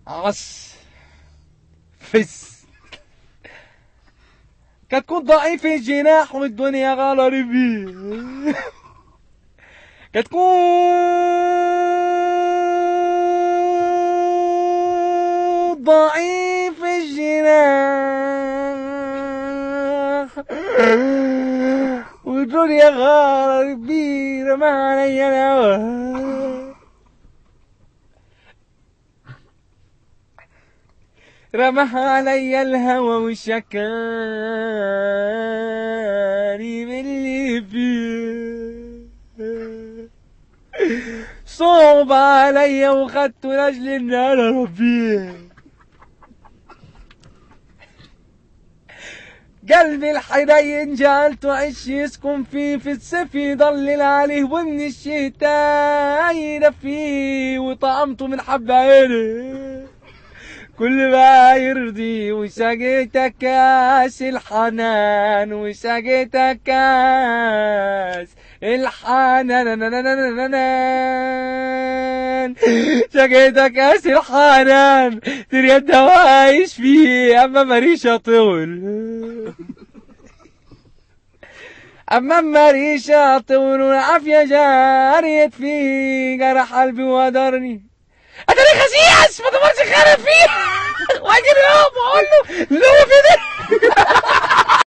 عص فس كتكون ضعيف الجناح والدنيا غالر بيه كتكون ضعيف الجناح والدنيا غالر بيه رمى علي الهوى رمح علي الهوى وشكاني باللي فيه صعب علي وخدت لاجل ان انا ربيه قلبي الحنين جعلت عش يسكن فيه في الصيف يضلل عليه ومن الشتاء يدفيه وطعمته من حب عيني كل ما يرضي وسقيتك كاس الحنان وسقيتك كاس الحنان سقيتك كاس الحنان تريد عايش فيه اما مريش اطول اما مريش اطول والعافية جاريت فيه جرح قلبي ودرني اتاري خسيس ما تمرش خارب فيه واجي اليوم واقول له اللي هو في ده